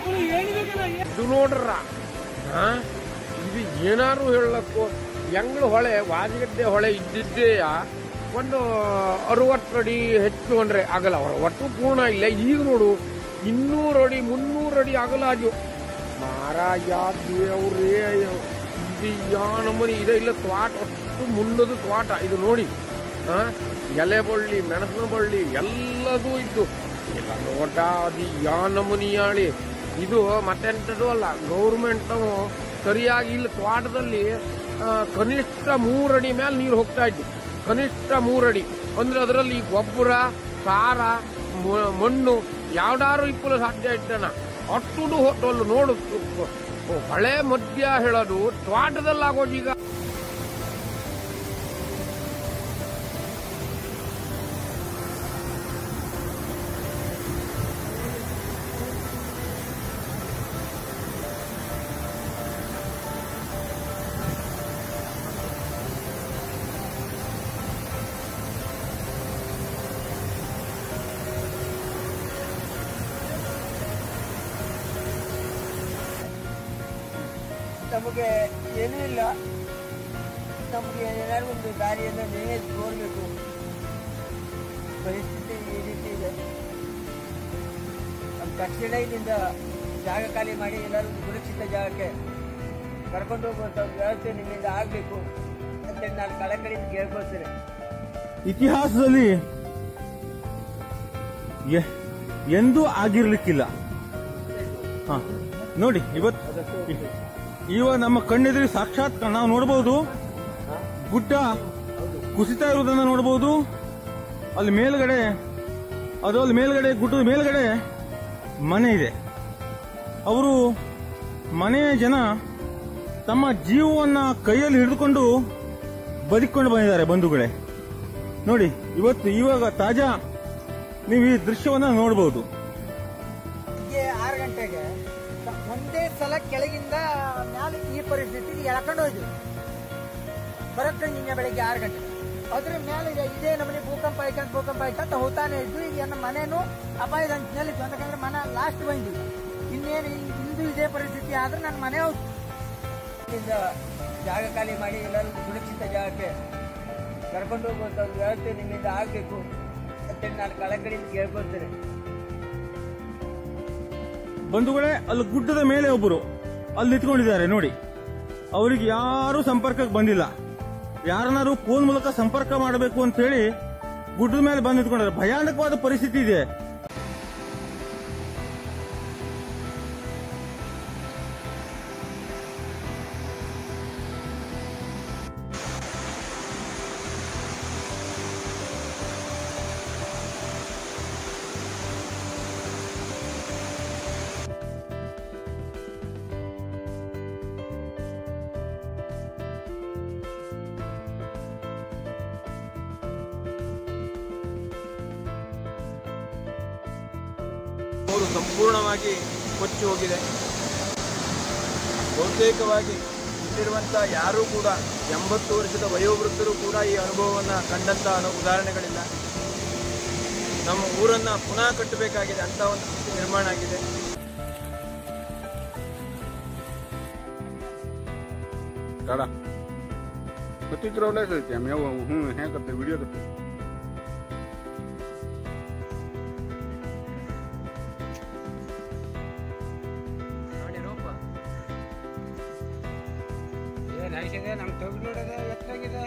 ಇದು ನೋಡ್ರ ಹಾ ಇದು ಏನಾರು ಹೇಳಕ್ಕೋ ಎಂಗ್ಳು ಹೊಳೆ ವಾಜಗಡ್ಡೆ ಹೊಳೆ ಇದ್ದಿದ್ದೇಯ ಒಂದು ಅರವತ್ತು ಅಡಿ ಹೆಚ್ಚು ಅಂದ್ರೆ ಆಗಲ್ಲ ಒಟ್ಟು ಪೂರ್ಣ ಇಲ್ಲ ಈಗ ನೋಡು ಇನ್ನೂರು ಅಡಿ ಮುನ್ನೂರು ಅಡಿ ಆಗಲ್ಲ ಅದು ಮಾರಾಯ ದೇವ್ರೇ ಇದು ಯಾ ನಮೂನಿ ಇದೆ ಇಲ್ಲ ತ್ವಾಟ ಅಷ್ಟು ಮುಳ್ಳದು ತ್ವಾಟ ಇದು ನೋಡಿ ಹಾ ಎಲೆ ಬಳ್ಳಿ ಮೆಣಸಿನ ಬಳ್ಳಿ ಎಲ್ಲದೂ ಇತ್ತು ಇಲ್ಲ ನೋಟ ಅದು ಯಾ ನಮೂನಿಯಾಳಿ ಇದು ಮತ್ತೆಂಟದು ಅಲ್ಲ ಗೌರ್ಮೆಂಟ್ ಸರಿಯಾಗಿ ಇಲ್ಲಿ ತ್ವಾಟದಲ್ಲಿ ಆ, ಕನಿಷ್ಠ ಮೂರಡಿ ಮೇಲೆ ನೀರು ಹೋಗ್ತಾ ಇತ್ತು ಕನಿಷ್ಠ ಮೂರಡಿ ಅಂದ್ರೆ ಅದರಲ್ಲಿ ಗೊಬ್ಬರ ಸಾರ ಮ- ಮಣ್ಣು ಯಾವ್ದಾರು ಇಪ್ಪಲು ಸಾಧ್ಯ ಇಟ್ಟನ ಅಷ್ಟು ಹೊಟ್ಟಲು ನೋಡು ಹಳೆ ಮಧ್ಯ ಹೇಳೋದು ತ್ವಾಟದಲ್ಲಿ ಆಗೋದೀಗ ನಮಗೆ ಏನೂ ಇಲ್ಲ ನಮಗೆ ಏನಾದ್ರು ಒಂದು ದಾರಿಯನ್ನು ನೀವೇ ತೋರಬೇಕು ಪರಿಸ್ಥಿತಿ ಈ ರೀತಿ ಇದೆ ನಮ್ಮ ತಕ್ಷಣ ಇಲ್ಲಿಂದ ಜಾಗ ಖಾಲಿ ಮಾಡಿ ಎಲ್ಲರೂ ಒಂದು ಸುರಕ್ಷಿತ ಜಾಗಕ್ಕೆ ಕರ್ಕೊಂಡು ಹೋಗುವಂಥ ಒಂದು ವ್ಯವಸ್ಥೆ ನಿಮ್ಮಿಂದ ಆಗಬೇಕು ಅಂತೇಳಿ ನಾನು ಕಳಕಳಿಯಿಂದ ಕೇಳ್ಕೊಳ್ತೇನೆ ಇತಿಹಾಸದಲ್ಲಿ ಎ- ಎಂದೂ ಆಗಿರ್ಲಿಕ್ಕಿಲ್ಲ ಹ ನೋಡಿ ಇವತ್ತು ಇವಾಗ ನಮ್ಮ ಕಣ್ಣೆದುರಿ ಸಾಕ್ಷಾತ್ ನಾವು ನೋಡಬಹುದು ಗುಡ್ಡ ಕುಸಿತಾ ಇರುವುದನ್ನು ನೋಡಬಹುದು ಅಲ್ಲಿ ಮೇಲ್ಗಡೆ ಅದು ಅಲ್ಲಿ ಮೇಲ್ಗಡೆ ಗುಡ್ಡದ ಮೇಲ್ಗಡೆ ಮನೆ ಇದೆ ಅವರು ಮನೆಯ ಜನ ತಮ್ಮ ಜೀವವನ್ನ ಕೈಯಲ್ಲಿ ಹಿಡಿದುಕೊಂಡು ಬದುಕೊಂಡು ಬಂದಿದ್ದಾರೆ ಬಂಧುಗಳೇ ನೋಡಿ ಇವತ್ತು ಇವಾಗ ತಾಜಾ ನೀವು ಈ ದೃಶ್ಯವನ್ನ ನೋಡಬಹುದು ಬೆಳಿಗ್ಗೆ ಆರು ಗಂಟೆಗೆ ಒಂದೇ ಸಲ ಕೆಳಗಿಂದ ಮ್ಯಾಲೆ ಈ ಪರಿಸ್ಥಿತಿಗೆ ಎಳ್ಕೊಂಡು ಹೋಯ್ತು ಬರತ್ತೆ ನಿನ್ನೆ ಬೆಳಿಗ್ಗೆ ಆರು ಗಂಟೆ ಅದ್ರ ಮೇಲೆ ಇದೆ ಇದೇ ನಮ್ಮನೆ ಭೂಕಂಪ ಆಯ್ಕಂತ ಭೂಕಂಪ ಆಯ್ಕಂತ ಹೋಗ್ತಾನೆ ಇದ್ದು ಈಗ ನನ್ನ ಮನೇನು ಅಪಾಯದ ಅಂಚಿನಲ್ಲಿ ಇತ್ತು ಯಾಕಂದ್ರೆ ಮನೆ ಲಾಸ್ಟ್ ಬಂದಿಲ್ಲ ಇನ್ನೇನು ಇನ್- ಇಂದು ಇದೇ ಪರಿಸ್ಥಿತಿ ಆದ್ರೆ ನನ್ನ ಮನೆ ಹೋಯ್ತು ಇಲ್ಲಿಂದ ಜಾಗ ಖಾಲಿ ಮಾಡಿ ಎಲ್ಲರೂ ಒಂದು ಸುರಕ್ಷಿತ ಜಾಗಕ್ಕೆ ಕರ್ಕೊಂಡು ಹೋಗುವಂತ ಒಂದು ವ್ಯವಸ್ಥೆ ನಿಮ್ಮಿಂದ ಆಗಬೇಕು ಅಂತೇಳಿ ನಾನು ಕಳಕಳಿಯಿಂದ ಕೇಳ್ಕೊಳ್ತೇನೆ ಬಂಧುಗಳೇ ಅಲ್ಲಿ ಗುಡ್ಡದ ಮೇಲೆ ಒಬ್ಬರು ಅಲ್ಲಿ ನಿಂತ್ಕೊಂಡಿದ್ದಾರೆ ನೋಡಿ ಅವರಿಗೆ ಯಾರು ಸಂಪರ್ಕಕ್ಕೆ ಬಂದಿಲ್ಲ ಯಾರನ್ನಾರು ಫೋನ್ ಮೂಲಕ ಸಂಪರ್ಕ ಮಾಡಬೇಕು ಅಂತ ಹೇಳಿ ಗುಡ್ಡದ ಮೇಲೆ ಬಂದು ನಿಂತ್ಕೊಂಡಿದ್ದಾರೆ ಭಯಾನಕವಾದ ಪರಿಸ್ಥಿತಿ ಇದೆ ಊರು ಸಂಪೂರ್ಣವಾಗಿ ಕೊಚ್ಚಿ ಹೋಗಿದೆ ಬಹುತೇಕವಾಗಿ ಇಲ್ಲಿರುವಂಥ ಯಾರೂ ಕೂಡ ಎಂಬತ್ತು ವರ್ಷದ ವಯೋವೃದ್ಧರು ಕೂಡ ಈ ಅನುಭವವನ್ನು ಕಂಡಂಥ ಅನು- ಉದಾಹರಣೆಗಳಿಲ್ಲ ನಮ್ಮ ಊರನ್ನ ಪುನಃ ಕಟ್ಟಬೇಕಾಗಿದೆ ಅಂತ ಒಂದು ಸ್ಥಿತಿ ನಿರ್ಮಾಣ ಆಗಿದೆ काढा मग तीच रवलायच ते आम्ही हं हे करते व्हिडिओ करते ಏನ್ ಐಸಿದೆ ನಮ್ ತೆಗ್ದು ನೋಡೋದು ಎಷ್ಟಾಗಿದೆ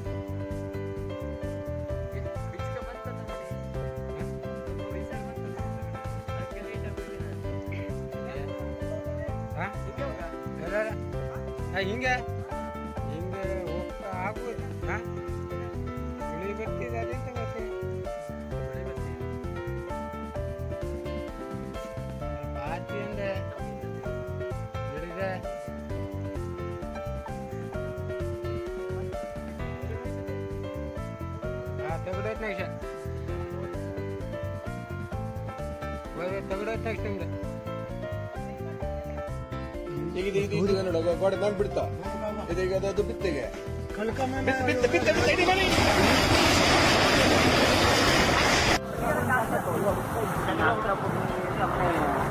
ಹಿಂಗೆ ಹಿಂಗೆ ಹೋಗ್ತಾ ಆಗ್ಬೋದು ಹಾ ಬಿಳಿ ಬರ್ತಿದೆ ಅದೆಂತ ಮತ್ತೆ ಪಾತಿ ಅಂದ್ರೆ ಹಿಡಿದೆ हा दगडात नाही शा बरं दगडात नाही समजा ಈಗ ಇದು ಇದು ಇದು ನೋಡು ಗೋಡೆ ಮಾಡಿ ಬಿಡ್ತಾ ಇದೀಗ ಅದು- ಅದು ಬಿತ್ತಿಗೆ ಬಿತ್ತು ಬಿತ್ತು ಬಿತ್ತು ಬಿತ್ತು ಇಡಿ ಬನ್ನಿ. अपने